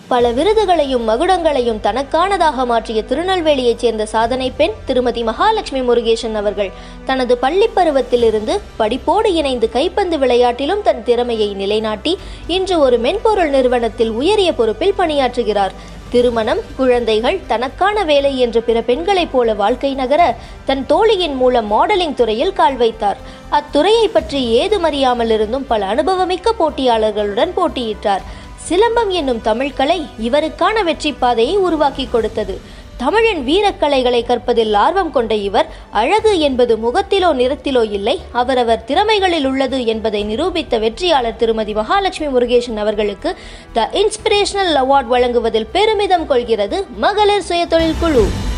பல விருதுகளையும் மகுடங்களையும் தனக்கானதாக மாற்றிய திருநெல்வேலியைச் சேர்ந்த சாதனை பெண் திருமதி மகாலட்சுமி முருகேசன் அவர்கள் தனது பள்ளி பருவத்திலிருந்து படிப்போடு இணைந்து கைப்பந்து விளையாட்டிலும் தன் திறமையை நிலைநாட்டி இன்று ஒரு மென்பொருள் நிறுவனத்தில் உயரிய பொறுப்பில் பணியாற்றுகிறார் திருமணம் குழந்தைகள் தனக்கான வேலை என்று பிற பெண்களைப் போல வாழ்க்கை நகர தன் தோழியின் மூலம் மாடலிங் துறையில் கால் வைத்தார் அத்துறையை பற்றி ஏதுமறியாமல் இருந்தும் பல அனுபவமிக்க போட்டியாளர்களுடன் போட்டியிட்டார் சிலம்பம் என்னும் தமிழ்கலை இவருக்கான வெற்றி பாதையை உருவாக்கி கொடுத்தது தமிழின் வீரக்கலைகளை கற்பதில் ஆர்வம் கொண்ட இவர் அழகு என்பது முகத்திலோ நிறத்திலோ இல்லை அவரவர் திறமைகளில் உள்ளது என்பதை நிரூபித்த வெற்றியாளர் திருமதி மகாலட்சுமி முருகேசன் அவர்களுக்கு த இன்ஸ்பிரேஷனல் அவார்ட் வழங்குவதில் பெருமிதம் கொள்கிறது மகளிர் சுயதொழில் குழு